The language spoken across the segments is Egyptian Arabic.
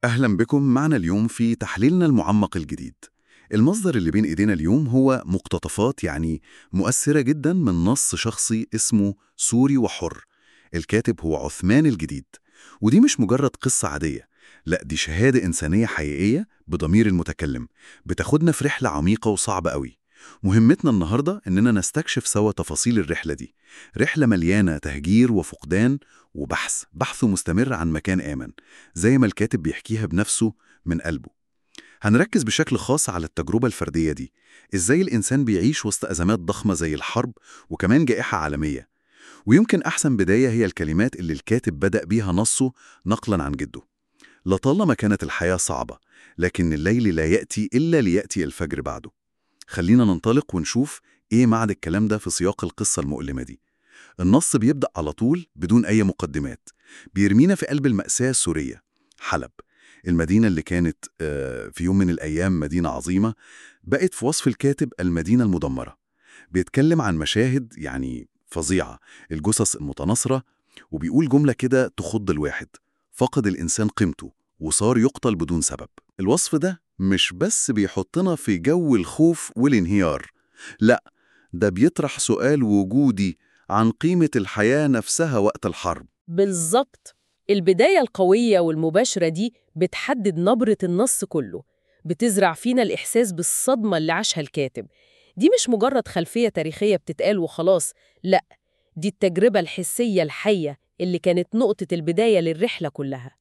أهلا بكم معنا اليوم في تحليلنا المعمق الجديد المصدر اللي بين إيدينا اليوم هو مقتطفات يعني مؤثرة جدا من نص شخصي اسمه سوري وحر الكاتب هو عثمان الجديد ودي مش مجرد قصة عادية لا دي شهادة إنسانية حقيقية بضمير المتكلم بتاخدنا في رحلة عميقة وصعبة قوي مهمتنا النهاردة إننا نستكشف سوا تفاصيل الرحلة دي رحلة مليانة تهجير وفقدان وبحث بحثه مستمر عن مكان آمن زي ما الكاتب بيحكيها بنفسه من قلبه هنركز بشكل خاص على التجربة الفردية دي إزاي الإنسان بيعيش وسط أزمات ضخمة زي الحرب وكمان جائحة عالمية ويمكن أحسن بداية هي الكلمات اللي الكاتب بدأ بيها نصه نقلا عن جده لطالما كانت الحياة صعبة لكن الليل لا يأتي إلا ليأتي الفجر بعده خلينا ننطلق ونشوف إيه معنى الكلام ده في سياق القصة المؤلمة دي النص بيبدأ على طول بدون أي مقدمات بيرمينا في قلب المأساة السورية حلب المدينة اللي كانت آه، في يوم من الأيام مدينة عظيمة بقت في وصف الكاتب المدينة المدمرة بيتكلم عن مشاهد يعني فظيعة الجثث المتناثرة وبيقول جملة كده تخض الواحد فقد الإنسان قيمته وصار يقتل بدون سبب الوصف ده مش بس بيحطنا في جو الخوف والانهيار لا ده بيطرح سؤال وجودي عن قيمة الحياة نفسها وقت الحرب بالظبط البداية القوية والمباشرة دي بتحدد نبرة النص كله بتزرع فينا الإحساس بالصدمة اللي عاشها الكاتب دي مش مجرد خلفية تاريخية بتتقال وخلاص لأ دي التجربة الحسية الحية اللي كانت نقطة البداية للرحلة كلها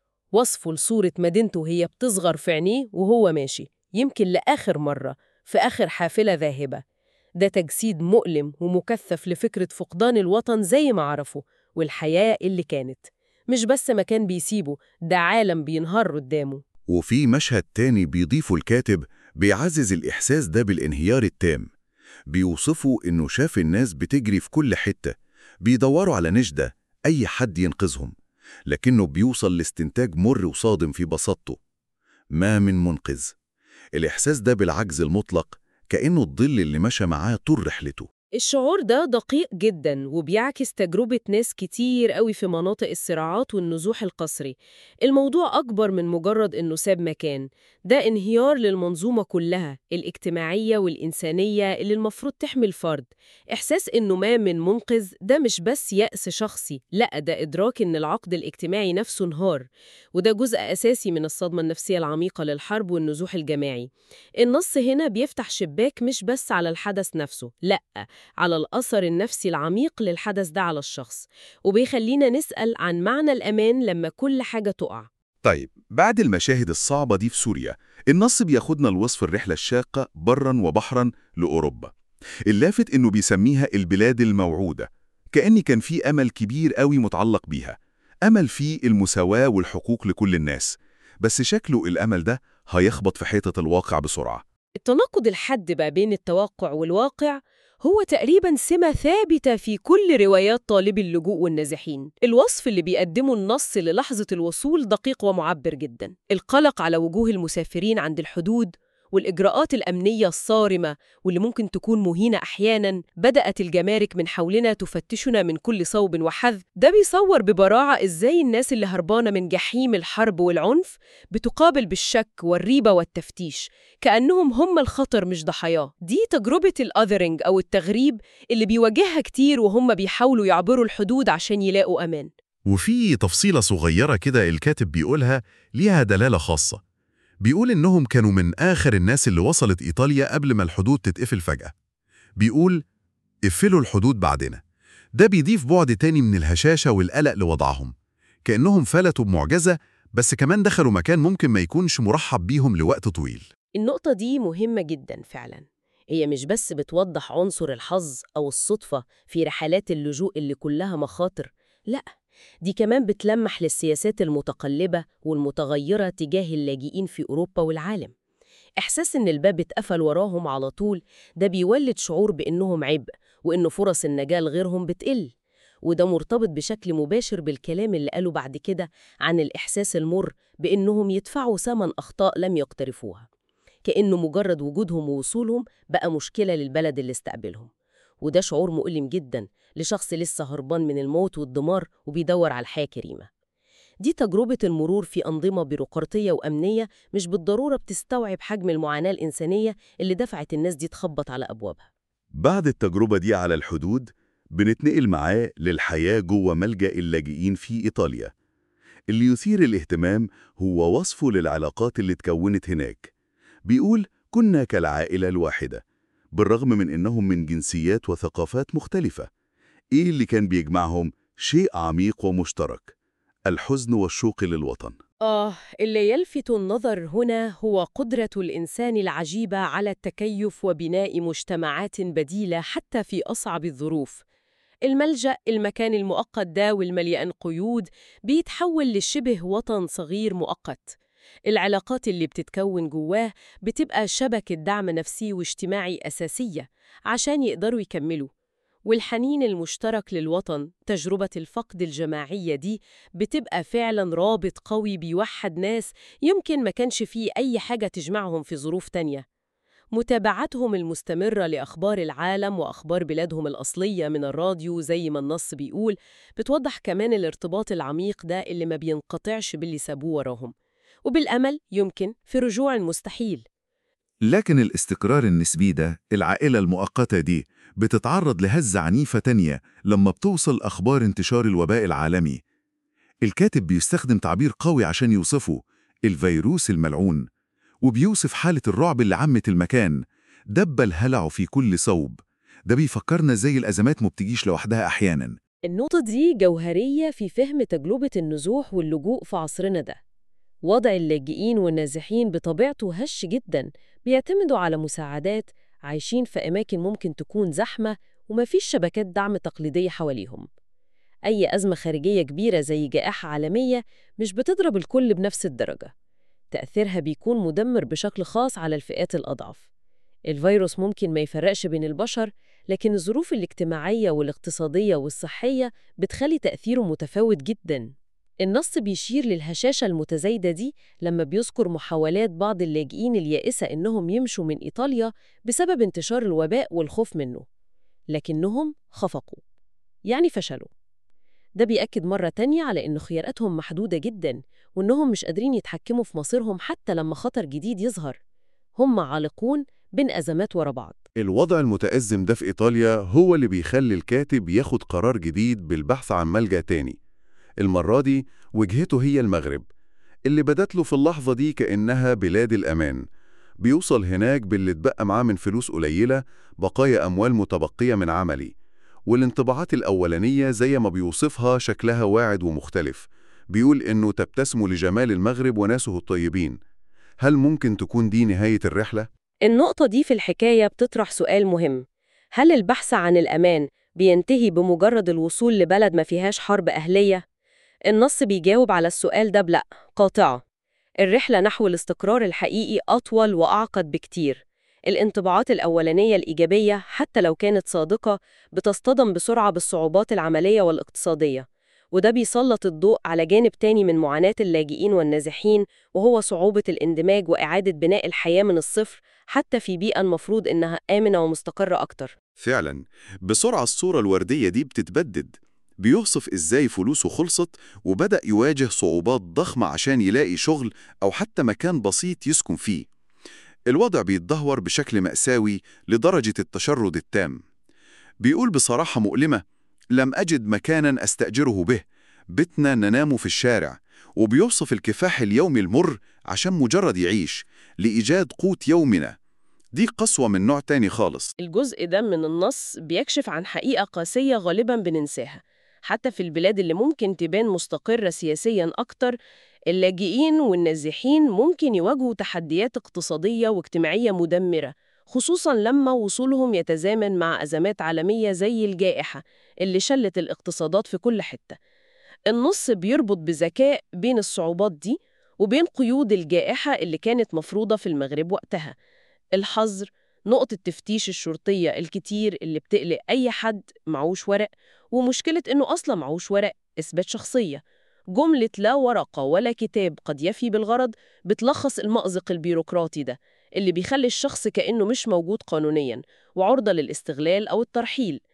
وصفه لصورة مدينته هي بتصغر في عينيه وهو ماشي يمكن لآخر مرة في آخر حافلة ذاهبة ده تجسيد مؤلم ومكثف لفكرة فقدان الوطن زي ما عرفه والحياة اللي كانت مش بس مكان بيسيبه ده عالم بينهار قدامه وفي مشهد تاني بيضيفه الكاتب بيعزز الإحساس ده بالانهيار التام بيوصفه إنه شاف الناس بتجري في كل حتة بيدوروا على نجدة أي حد ينقذهم لكنه بيوصل لاستنتاج مر وصادم في بساطته ما من منقذ الإحساس ده بالعجز المطلق كأنه الظل اللي مشى معاه طول رحلته الشعور ده دقيق جدا وبيعكس تجربة ناس كتير قوي في مناطق الصراعات والنزوح القسري الموضوع أكبر من مجرد إنه ساب مكان ده انهيار للمنظومة كلها الاجتماعية والإنسانية اللي المفروض تحمي الفرد إحساس إنه ما من منقذ ده مش بس يأس شخصي لأ ده إدراك إن العقد الاجتماعي نفسه انهار وده جزء أساسي من الصدمة النفسية العميقة للحرب والنزوح الجماعي النص هنا بيفتح شباك مش بس على الحدث نفسه لأ على الأثر النفسي العميق للحدث ده على الشخص وبيخلينا نسأل عن معنى الأمان لما كل حاجة تقع طيب بعد المشاهد الصعبة دي في سوريا النص بياخدنا لوصف الرحلة الشاقة برا وبحرا لأوروبا اللافت إنه بيسميها البلاد الموعودة كأن كان في أمل كبير قوي متعلق بيها أمل فيه المساواة والحقوق لكل الناس بس شكله الأمل ده هيخبط في حيطة الواقع بسرعة التناقض الحاد بقى بين التوقع والواقع هو تقريبا سمة ثابتة في كل روايات طالبي اللجوء والنازحين الوصف اللي بيقدمه النص للحظة الوصول دقيق ومعبر جدا القلق على وجوه المسافرين عند الحدود والإجراءات الأمنية الصارمة واللي ممكن تكون مهينة أحياناً بدأت الجمارك من حولنا تفتشنا من كل صوب وحذ ده بيصور ببراعة إزاي الناس اللي هربانة من جحيم الحرب والعنف بتقابل بالشك والريبة والتفتيش كأنهم هم الخطر مش ضحاياه دي تجربة الأذرنج أو التغريب اللي بيواجهها كتير وهم بيحاولوا يعبروا الحدود عشان يلاقوا أمان وفي تفصيلة صغيرة كده الكاتب بيقولها ليها دلالة خاصة بيقول إنهم كانوا من آخر الناس اللي وصلت إيطاليا قبل ما الحدود تتقفل فجأة بيقول قفلوا الحدود بعدنا ده بيضيف بعد تاني من الهشاشة والقلق لوضعهم كأنهم فلتوا بمعجزة بس كمان دخلوا مكان ممكن ما يكونش مرحب بيهم لوقت طويل النقطة دي مهمة جدا فعلا هي مش بس بتوضح عنصر الحظ أو الصدفة في رحلات اللجوء اللي كلها مخاطر لأ دي كمان بتلمح للسياسات المتقلبة والمتغيرة تجاه اللاجئين في أوروبا والعالم إحساس إن الباب اتقفل وراهم على طول ده بيولد شعور بإنهم عبء وإن فرص النجاة لغيرهم بتقل وده مرتبط بشكل مباشر بالكلام اللي قاله بعد كده عن الإحساس المر بإنهم يدفعوا ثمن أخطاء لم يقترفوها كأنه مجرد وجودهم ووصولهم بقى مشكلة للبلد اللي استقبلهم وده شعور مؤلم جدا لشخص لسه هربان من الموت والدمار وبيدور على الحياة كريمة دي تجربة المرور في أنظمة بيروقراطية وأمنية مش بالضرورة بتستوعب حجم المعاناة الإنسانية اللي دفعت الناس دي تخبط على أبوابها بعد التجربة دي على الحدود بنتنقل معاه للحياة جوه ملجأ اللاجئين في إيطاليا اللي يثير الاهتمام هو وصفه للعلاقات اللي اتكونت هناك بيقول كنا كالعائلة الواحدة بالرغم من إنهم من جنسيات وثقافات مختلفة إيه اللي كان بيجمعهم؟ شيء عميق ومشترك الحزن والشوق للوطن آه اللي يلفت النظر هنا هو قدرة الإنسان العجيبة على التكيف وبناء مجتمعات بديلة حتى في أصعب الظروف الملجأ المكان المؤقت ده والمليان قيود بيتحول لشبه وطن صغير مؤقت العلاقات اللي بتتكون جواه بتبقى شبكة دعم نفسي واجتماعي أساسية عشان يقدروا يكملوا والحنين المشترك للوطن تجربة الفقد الجماعية دي بتبقى فعلا رابط قوي بيوحد ناس يمكن ما كانش فيه أي حاجة تجمعهم في ظروف تانية متابعتهم المستمرة لأخبار العالم وأخبار بلادهم الأصلية من الراديو زي ما النص بيقول بتوضح كمان الارتباط العميق ده اللي ما بينقطعش باللي سابوه وراهم وبالأمل يمكن في رجوع مستحيل لكن الاستقرار النسبي ده العائلة المؤقتة دي بتتعرض لهزة عنيفة تانية لما بتوصل أخبار انتشار الوباء العالمي الكاتب بيستخدم تعبير قوي عشان يوصفه الفيروس الملعون وبيوصف حالة الرعب اللي عمت المكان دب الهلع في كل صوب ده بيفكرنا زي الأزمات ما بتجيش لوحدها أحياناً النقطة دي جوهرية في فهم تجربة النزوح واللجوء في عصرنا ده وضع اللاجئين والنازحين بطبيعته هش جدا بيعتمدوا على مساعدات عايشين في أماكن ممكن تكون زحمة ومفيش شبكات دعم تقليدية حواليهم أي أزمة خارجية كبيرة زي جائحة عالمية مش بتضرب الكل بنفس الدرجة تأثيرها بيكون مدمر بشكل خاص على الفئات الأضعف الفيروس ممكن ما يفرقش بين البشر لكن الظروف الاجتماعية والاقتصادية والصحية بتخلي تأثيره متفاوت جداً النص بيشير للهشاشة المتزايدة دي لما بيذكر محاولات بعض اللاجئين اليائسة إنهم يمشوا من إيطاليا بسبب انتشار الوباء والخوف منه لكنهم خفقوا يعني فشلوا ده بيأكد مرة تانية على إن خياراتهم محدودة جدا وإنهم مش قادرين يتحكموا في مصيرهم حتى لما خطر جديد يظهر هم عالقون بين أزمات ورا بعض الوضع المتأزم ده في إيطاليا هو اللي بيخلي الكاتب ياخد قرار جديد بالبحث عن ملجأ تاني المرة دي وجهته هي المغرب اللي بدت له في اللحظة دي كأنها بلاد الأمان بيوصل هناك باللي اتبقى معاه من فلوس قليلة بقايا أموال متبقية من عملي والانطباعات الأولانية زي ما بيوصفها شكلها واعد ومختلف بيقول إنه تبتسم لجمال المغرب وناسه الطيبين هل ممكن تكون دي نهاية الرحلة؟ النقطة دي في الحكاية بتطرح سؤال مهم هل البحث عن الأمان بينتهي بمجرد الوصول لبلد ما فيهاش حرب أهلية؟ النص بيجاوب على السؤال ده بلأ قاطعة الرحلة نحو الاستقرار الحقيقي أطول وأعقد بكتير الانطباعات الأولانية الإيجابية حتى لو كانت صادقة بتصطدم بسرعة بالصعوبات العملية والاقتصادية وده بيسلط الضوء على جانب تاني من معاناة اللاجئين والنازحين وهو صعوبة الاندماج وإعادة بناء الحياة من الصفر حتى في بيئة المفروض إنها آمنة ومستقرة أكتر فعلا بسرعة الصورة الوردية دي بتتبدد بيوصف إزاي فلوسه خلصت وبدأ يواجه صعوبات ضخمة عشان يلاقي شغل أو حتى مكان بسيط يسكن فيه الوضع بيتدهور بشكل مأساوي لدرجة التشرد التام بيقول بصراحة مؤلمة لم أجد مكانا أستأجره به بيتنا ننام في الشارع وبيوصف الكفاح اليومي المر عشان مجرد يعيش لإيجاد قوت يومنا دي قسوة من نوع تاني خالص الجزء ده من النص بيكشف عن حقيقة قاسية غالباً بننساها حتى في البلاد اللي ممكن تبان مستقرة سياسياً أكتر اللاجئين والنازحين ممكن يواجهوا تحديات اقتصادية واجتماعية مدمرة خصوصاً لما وصولهم يتزامن مع أزمات عالمية زي الجائحة اللي شلت الاقتصادات في كل حتة النص بيربط بذكاء بين الصعوبات دي وبين قيود الجائحة اللي كانت مفروضة في المغرب وقتها الحظر نقطة تفتيش الشرطية الكتير اللي بتقلق أي حد معوش ورق ومشكلة إنه أصلا معوش ورق إثبات شخصية جملة لا ورقة ولا كتاب قد يفي بالغرض بتلخص المأزق البيروقراطي ده اللي بيخلي الشخص كأنه مش موجود قانونيا وعرضة للاستغلال أو الترحيل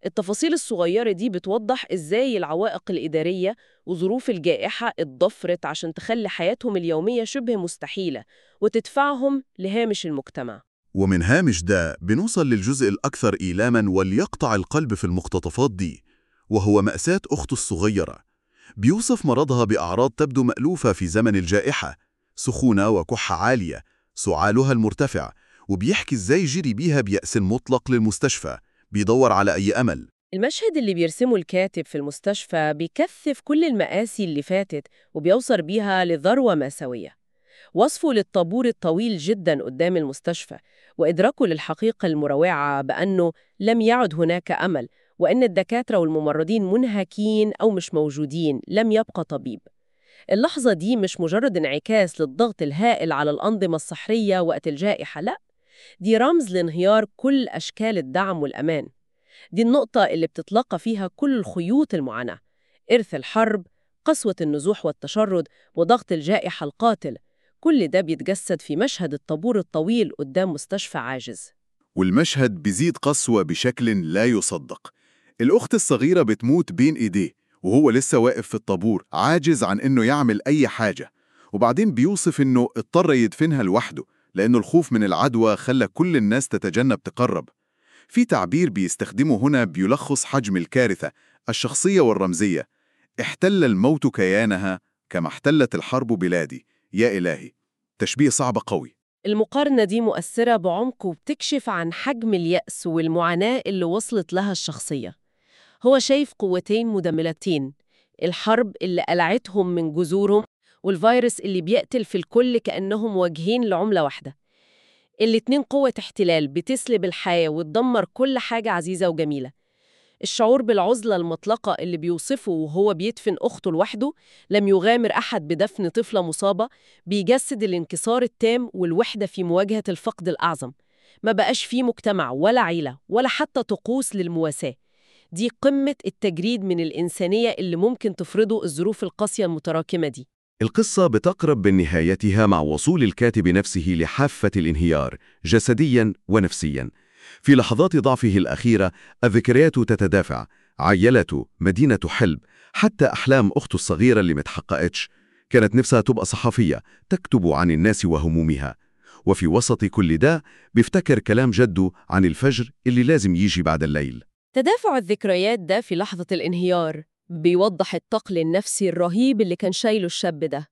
التفاصيل الصغيرة دي بتوضح إزاي العوائق الإدارية وظروف الجائحة اتضفرت عشان تخلي حياتهم اليومية شبه مستحيلة وتدفعهم لهامش المجتمع ومن هامش ده بنوصل للجزء الأكثر إيلاما واليقطع القلب في المقتطفات دي وهو مأساة أخته الصغيرة بيوصف مرضها بأعراض تبدو مألوفة في زمن الجائحة سخونة وكحة عالية سعالها المرتفع وبيحكي ازاي جري بيها بيأس مطلق للمستشفى بيدور على أي أمل المشهد اللي بيرسمه الكاتب في المستشفى بيكثف كل المآسي اللي فاتت وبيوصل بيها لذروة مأساوية وصفه للطابور الطويل جدا قدام المستشفى وإدراكه للحقيقة المروعة بأنه لم يعد هناك أمل وأن الدكاترة والممرضين منهكين أو مش موجودين لم يبقى طبيب اللحظة دي مش مجرد انعكاس للضغط الهائل على الأنظمة الصحية وقت الجائحة لا دي رمز لانهيار كل أشكال الدعم والأمان دي النقطة اللي بتتلقى فيها كل الخيوط المعاناة إرث الحرب قسوة النزوح والتشرد وضغط الجائحة القاتل كل ده بيتجسد في مشهد الطابور الطويل قدام مستشفى عاجز والمشهد بيزيد قسوة بشكل لا يصدق الأخت الصغيرة بتموت بين إيديه وهو لسه واقف في الطابور عاجز عن إنه يعمل أي حاجة وبعدين بيوصف إنه اضطر يدفنها لوحده لأنه الخوف من العدوى خلى كل الناس تتجنب تقرب في تعبير بيستخدمه هنا بيلخص حجم الكارثة الشخصية والرمزية احتل الموت كيانها كما احتلت الحرب بلادي يا إلهي تشبيه صعب قوي المقارنة دي مؤثرة بعمق وبتكشف عن حجم اليأس والمعاناة اللي وصلت لها الشخصية هو شايف قوتين مدمرتين الحرب اللي قلعتهم من جذورهم والفيروس اللي بيقتل في الكل كأنهم وجهين لعملة واحدة الاتنين قوة احتلال بتسلب الحياة وتدمر كل حاجة عزيزة وجميلة الشعور بالعزلة المطلقة اللي بيوصفه وهو بيدفن أخته لوحده لم يغامر أحد بدفن طفلة مصابة بيجسد الانكسار التام والوحدة في مواجهة الفقد الأعظم ما بقاش فيه مجتمع ولا عيلة ولا حتى طقوس للمواساة دي قمة التجريد من الإنسانية اللي ممكن تفرضه الظروف القاسية المتراكمة دي القصة بتقرب بنهايتها مع وصول الكاتب نفسه لحافة الانهيار جسدياً ونفسياً في لحظات ضعفه الأخيرة الذكريات تتدافع عيلته مدينة حلب حتى أحلام أخته الصغيرة اللي متحققتش كانت نفسها تبقى صحفية تكتب عن الناس وهمومها وفي وسط كل ده بيفتكر كلام جده عن الفجر اللي لازم يجي بعد الليل تدافع الذكريات ده في لحظة الانهيار بيوضح الثقل النفسي الرهيب اللي كان شايله الشاب ده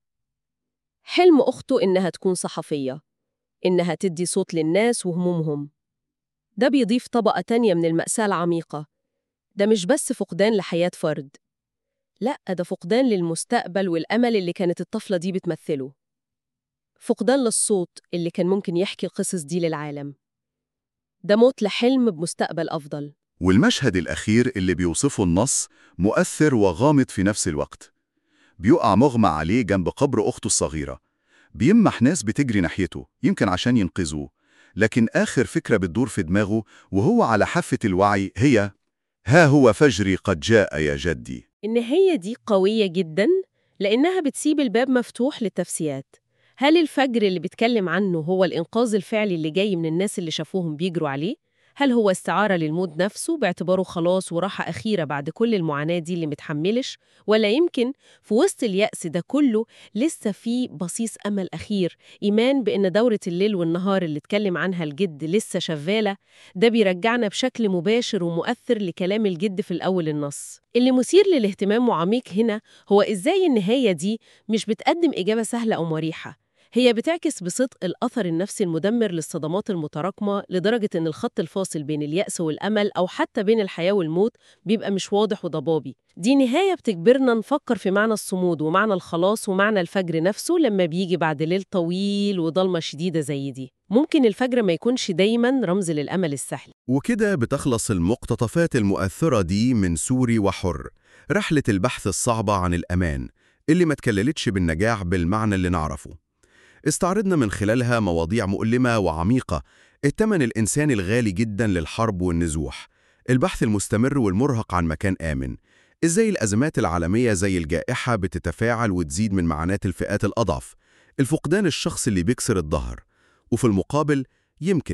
حلم أخته إنها تكون صحفية إنها تدي صوت للناس وهمومهم ده بيضيف طبقة تانية من المأساة العميقة ده مش بس فقدان لحياة فرد لأ ده فقدان للمستقبل والأمل اللي كانت الطفلة دي بتمثله فقدان للصوت اللي كان ممكن يحكي القصص دي للعالم ده موت لحلم بمستقبل أفضل والمشهد الأخير اللي بيوصفه النص مؤثر وغامض في نفس الوقت بيقع مغمى عليه جنب قبر أخته الصغيرة بيمح ناس بتجري ناحيته يمكن عشان ينقذوه لكن آخر فكرة بتدور في دماغه وهو على حافة الوعي هي ها هو فجري قد جاء يا جدي النهاية دي قوية جدا لأنها بتسيب الباب مفتوح للتفسيرات هل الفجر اللي بيتكلم عنه هو الإنقاذ الفعلي اللي جاي من الناس اللي شافوهم بيجروا عليه؟ هل هو استعارة للموت نفسه باعتباره خلاص وراحة أخيرة بعد كل المعاناة دي اللي متحملش؟ ولا يمكن في وسط اليأس ده كله لسه في بصيص أمل أخير إيمان بأن دورة الليل والنهار اللي اتكلم عنها الجد لسه شغالة ده بيرجعنا بشكل مباشر ومؤثر لكلام الجد في الأول النص اللي مثير للاهتمام وعميق هنا هو إزاي النهاية دي مش بتقدم إجابة سهلة أو مريحة هي بتعكس بصدق الأثر النفسي المدمر للصدمات المتراكمة لدرجة إن الخط الفاصل بين اليأس والأمل أو حتى بين الحياة والموت بيبقى مش واضح وضبابي دي نهاية بتجبرنا نفكر في معنى الصمود ومعنى الخلاص ومعنى الفجر نفسه لما بيجي بعد ليل طويل وضلمة شديدة زي دي ممكن الفجر ما يكونش دايما رمز للأمل السهل وكده بتخلص المقتطفات المؤثرة دي من سوري وحر رحلة البحث الصعبة عن الأمان اللي ما تكللتش بالنجاح بالمعنى اللي نعرفه استعرضنا من خلالها مواضيع مؤلمة وعميقة التمن الإنساني الغالي جدا للحرب والنزوح البحث المستمر والمرهق عن مكان آمن إزاي الأزمات العالمية زي الجائحة بتتفاعل وتزيد من معاناة الفئات الأضعف الفقدان الشخص اللي بيكسر الظهر وفي المقابل يمكن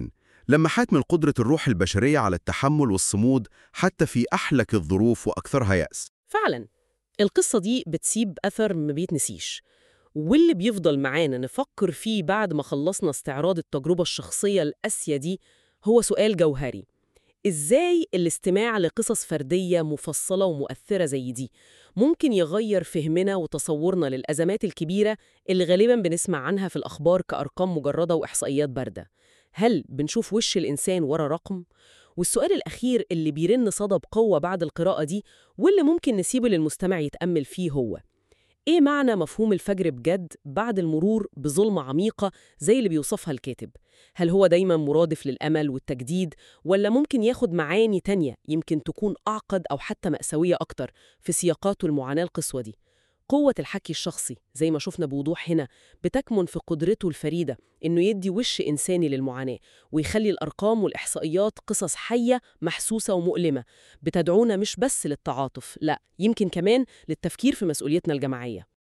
لمحات من قدرة الروح البشرية على التحمل والصمود حتى في أحلك الظروف وأكثرها يأس فعلا القصة دي بتسيب أثر ما بيتنسيش واللي بيفضل معانا نفكر فيه بعد ما خلصنا استعراض التجربة الشخصية القاسية دي هو سؤال جوهري إزاي الاستماع لقصص فردية مفصلة ومؤثرة زي دي ممكن يغير فهمنا وتصورنا للأزمات الكبيرة اللي غالباً بنسمع عنها في الأخبار كأرقام مجردة وإحصائيات باردة هل بنشوف وش الإنسان ورا رقم؟ والسؤال الأخير اللي بيرن صدى بقوة بعد القراءة دي واللي ممكن نسيبه للمستمع يتأمل فيه هو إيه معنى مفهوم الفجر بجد بعد المرور بظلمة عميقة زي اللي بيوصفها الكاتب؟ هل هو دايما مرادف للأمل والتجديد ولا ممكن ياخد معاني تانية يمكن تكون أعقد أو حتى مأساوية أكتر في سياقاته المعاناة القصوى دي؟ قوة الحكي الشخصي زي ما شفنا بوضوح هنا بتكمن في قدرته الفريدة إنه يدي وش إنساني للمعاناة ويخلي الأرقام والإحصائيات قصص حية محسوسة ومؤلمة بتدعونا مش بس للتعاطف لا يمكن كمان للتفكير في مسؤوليتنا الجماعية